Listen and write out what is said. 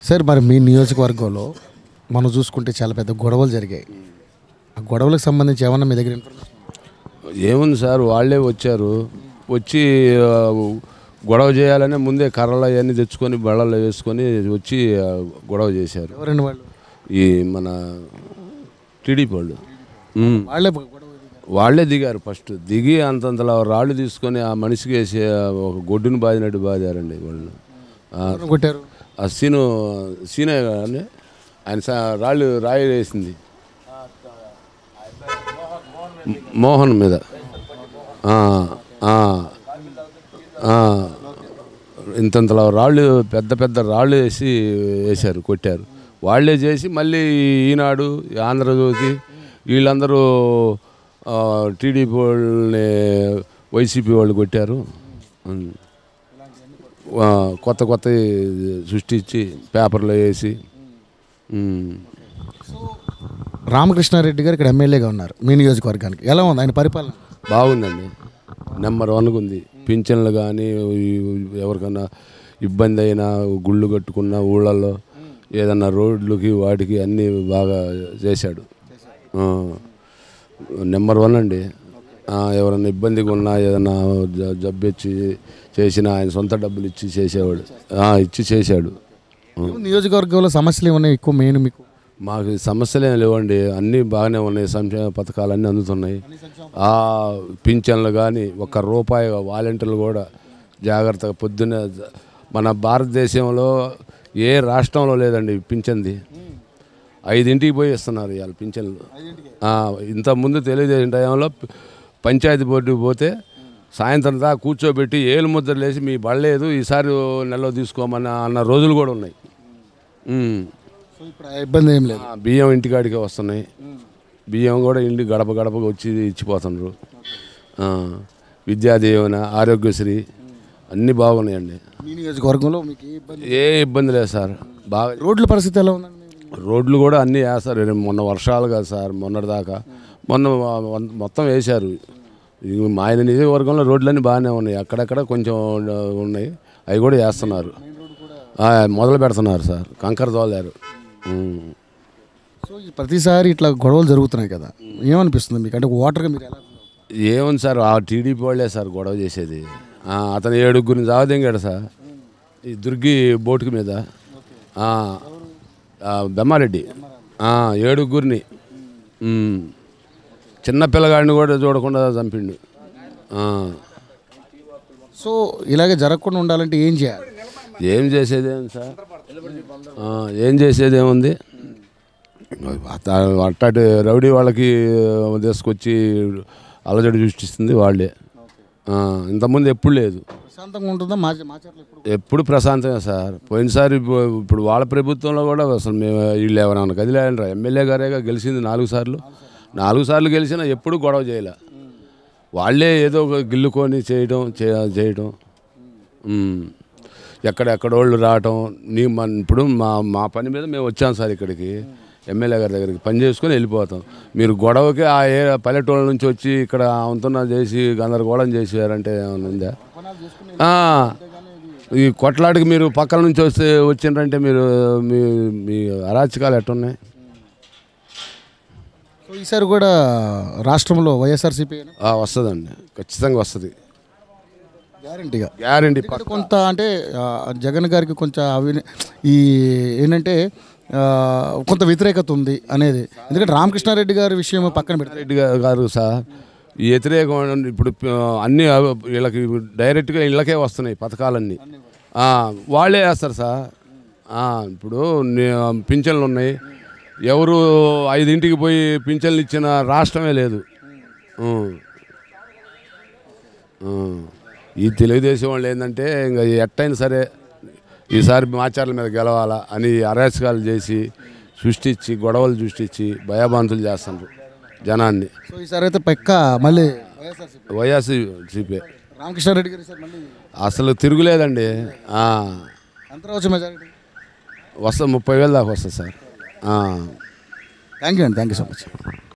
Sir మరి మీ నియోజకవర్గంలో మనం చూసుకుంటే చాలా పెద్ద గొడవలు జరిగాయి ఆ గొడవలకు సంబంధించి ఏమన్నా మీ దగ్గర ఇన్ఫర్మేషన్ ఏముంది సార్ వాళ్ళే వచ్చారు వచ్చి ఆ, గొడవ చేయాలని ముందే కర్రలు అవన్నీ తెచ్చుకొని బళ్ళలో వేసుకొని వచ్చి ఆ, గొడవ చేశారు ఎవరండి వాళ్ళు ఈ మన టీడీపీ వాళ్ళు ఉమ్. వాళ్ళే గొడవ దిగారు. వాళ్ళే దిగారు ఫస్ట్ దిగి అంతంతలా రాళ్ళు తీసుకొని ఆ మనిషికి వేసి ఆ ఒక గొడ్డును బాదినట్టు బాదారండి వాళ్ళు ఆ, ఎవరిని కొట్టారు ఆ సీను సీనే కదండి ఆయన సా- రాళ్ళు రాయి వేసింది మోహన్ మీద ఆ, ఆ, ఆ. ఇంతంతలా రాళ్ళు పెద్ద పెద్ద రాళ్ళు వేసి వేశారు కొట్టారు వాళ్ళే చేసి మళ్ళీ ఈనాడు ఈ ఆంధ్రజ్యోతి వీళ్ళందరూ ఆ, టీడీపీ వాళ్ళని వైసీపీ వాళ్ళు కొట్టారు ఉమ్. ఆ, కొత్త కొత్త సృష్టించి పేపర్లో వేసి ఉమ్. రామకృష్ణారెడ్డి గారు ఇక్కడ ఎమ్మెల్యేగా ఉన్నారు మీ నియోజకవర్గానికి ఎలా ఉంది ఆయన పరిపాలన బాగుందండి నెంబర్ వన్గా ఉంది పింఛన్లు కానీ ఎవరికన్నా ఇబ్బంది అయినా గుళ్ళు కట్టుకున్న ఊళ్ళల్లో ఏదన్నా రోడ్లకి వాటికి అన్నీ బాగా చేశాడు ఆ, నెంబర్ వన్ అండి ఆ, ఎవరైనా ఇబ్బందిగా ఉన్నా ఏదన్నా జ- జబ్బిచ్చి చేసినా ఆయన సొంత డబ్బులు ఇచ్చి చేసేవాడు ఆ, ఇచ్చి చేశాడు ఆ. నియోజకవర్గంలో సమస్యలు ఏమన్నా ఎక్కువ మెయిన్ మీకు మాకు సమస్యలు ఏం లేవండి అన్నీ బాగానే ఉన్నాయి సంక్షేమ పథకాలు అన్నీ అందుతున్నాయి ఆ పింఛన్లు కానీ ఒక్క రూపాయి వాలంటీర్లు కూడా జాగ్రత్తగా పొద్దున్న మన భారతదేశంలో ఏ రాష్ట్రంలో లేదండి పింఛన్ది ఐదింటికి పోయి ఇస్తున్నారు ఇవాళ పింఛన్లు ఆ, ఇంత ముందు తెలుగుదేశం టైంలో పంచాయతీ బోర్డుకి పోతే సాయంత్రం దాకా కూర్చోబెట్టి ఏలు ముద్రలు వేసి మీ బళ్ళలేదు ఈసారి నెలలో తీసుకోమన్న అన్న రోజులు కూడా ఉన్నాయి ఉమ్. సో ఇప్పుడు ఆ ఇబ్బంది ఏం లేదు ఆ, బియ్యం ఇంటికాడికే వస్తున్నాయి బియ్యం కూడా ఇంటి గడప గడపగా వచ్చి ఇచ్చిపోతున్నారు ఆ, విద్యా దీవెన ఆరోగ్యశ్రీ అన్నీ బాగున్నాయండి మీ నియోజకవర్గంలో మీకు ఏ ఇబ్బంది ఏ ఇబ్బంది లేదు సార్ బాగా రోడ్ల పరిస్థితి ఎలా ఉందండి రోడ్లు కూడా అన్నీ వేస్తారు రే- మొన్న వర్షాలు కదా సార్ మొన్నటిదాకా మొన్న వ- మొత్తం వేశారు ఇది మా ఆయన నియోజకవర్గంలో రోడ్లన్నీ బాగానే ఉన్నాయి అక్కడక్కడ కొంచెం ఉన్నాయి అవి కూడా వేస్తున్నారు ఆ, మొదలు పెడుతున్నారు సార్ కంకర తోలారు ఉమ్. సో ఈ ప్రతిసారి ఇట్లా గొడవలు జరుగుతున్నాయి కదా ఏమనిపిస్తుంది మీకు అంటే వాటర్గా మీరు ఎలా ఏముంది సార్ ఆ టీడీపీ వాళ్ళే సార్ గొడవ చేసేది ఆ, అతను ఏడుగురిని జావదింగాడు సార్ ఈ దుర్గి బోటుకి మీద ఆ, ఆ, బెమ్మారెడ్డి ఆ, ఏడుగురిని ఉమ్. చిన్న పిల్లగాడిని కూడా చూడకుండా చంపిండు ఆ. సో ఇలాగే జరగకుండా ఉండాలంటే ఏం చేయాలి ఏం చేసేది ఏం సార్ ఆ, ఏం చేసేది ఏముంది అత- అట్టాటి రౌడీ వాళ్ళకి తీసుకొచ్చి అలజడి సృష్టిస్తుంది వాళ్ళే ఆ, ఇంతకుముందు ఎప్పుడు లేదు ప్రశాంతంగా ఉంటుందా మా మాచర్లు ఎప్పుడు ఎప్పుడు ప్రశాంతమే సార్ పోయినసారి ఇప్పుడు ఇప్పుడు వాళ్ళ ప్రభుత్వంలో కూడా అసలు మేము వీళ్ళు ఎవరైనా కదిలేరంటారా ఎమ్మెల్యే గారేగా గెలిచింది నాలుగు సార్లు నాలుగు సార్లు గెలిచినా ఎప్పుడు గొడవ చేయలే వాళ్ళే ఏదో ఒక గిల్లుకొని చేయడం చే- చేయడం ఉమ్. ఎక్కడెక్కడోళ్ళు రావటం నీ మన ఇప్పుడు మా మా పని మీద మేము వచ్చాం సార్ ఇక్కడికి ఎమ్మెల్యే గారి దగ్గరికి పని చేసుకొని వెళ్ళిపోతాం మీరు గొడవకి ఆ ఏ పల్లెటూళ్ళ నుంచి వచ్చి ఇక్కడ అంతున్నా చేసి గందరగోళం చేసారంటే ఏమైనా ఉందా ఆ, ఈ కొట్లాడికి మీరు పక్కన నుంచి వస్తే వచ్చిండ్రంటే మీరు మీ మీ అరాచకాలు ఎట్టున్నాయి సో ఈసారి కూడా రాష్ట్రంలో వైఎస్ఆర్సీపీ ఆ, వస్తుందండి ఖచ్చితంగా వస్తుంది గ్యారంటీగా గ్యారంటీ ఎందుకంటే కొంత అంటే ఆ, జగన్ గారికి కొంచెం అవి ఈ ఏంటంటే ఆ, కొంత వ్యతిరేకత ఉంది అనేది ఎందుకంటే రామకృష్ణారెడ్డి గారి విషయం పక్కన పెడితే రెడ్డి గా- గారు సార్ ఈ వ్యతిరేకం ఇప్పుడు ఆ, అన్ని అవ- వీళ్ళకి డైరెక్ట్గా ఇళ్ళకే వస్తున్నాయి పథకాలన్నీ ఆ, వాళ్ళే వేస్తారు సార్ ఆ, ఇప్పుడు నే- పింఛన్లు ఉన్నాయి ఎవరు ఐదింటికి పోయి పింఛన్లు ఇచ్చిన రాష్ట్రమే లేదు ఉం. ఉం. ఈ తెలుగుదేశం వాళ్ళు ఏంటంటే ఇంకా ఎట్టయినా సరే ఈసారి మాచార్ల మీద గెలవాలా అని అరాచకాలు చేసి సృష్టించి గొడవలు సృష్టించి భయభాంతులు చేస్తున్నారు జనాన్ని సో ఈసారి అయితే పక్క మళ్ళీ వైఎస్ఆర్సీపీ వైఎస్సీపీ రామకృష్ణారెడ్డి గారు ఈసారి మళ్ళీ అసలు తిరుగులేదండి ఆ, ఎంత రావచ్చు మెజారిటీ వస్తుంది ముప్పై వేలు దాకా వస్తుంది సార్ ఆ. థ్యాంక్ యూ అండి థ్యాంక్ యూ సో మచ్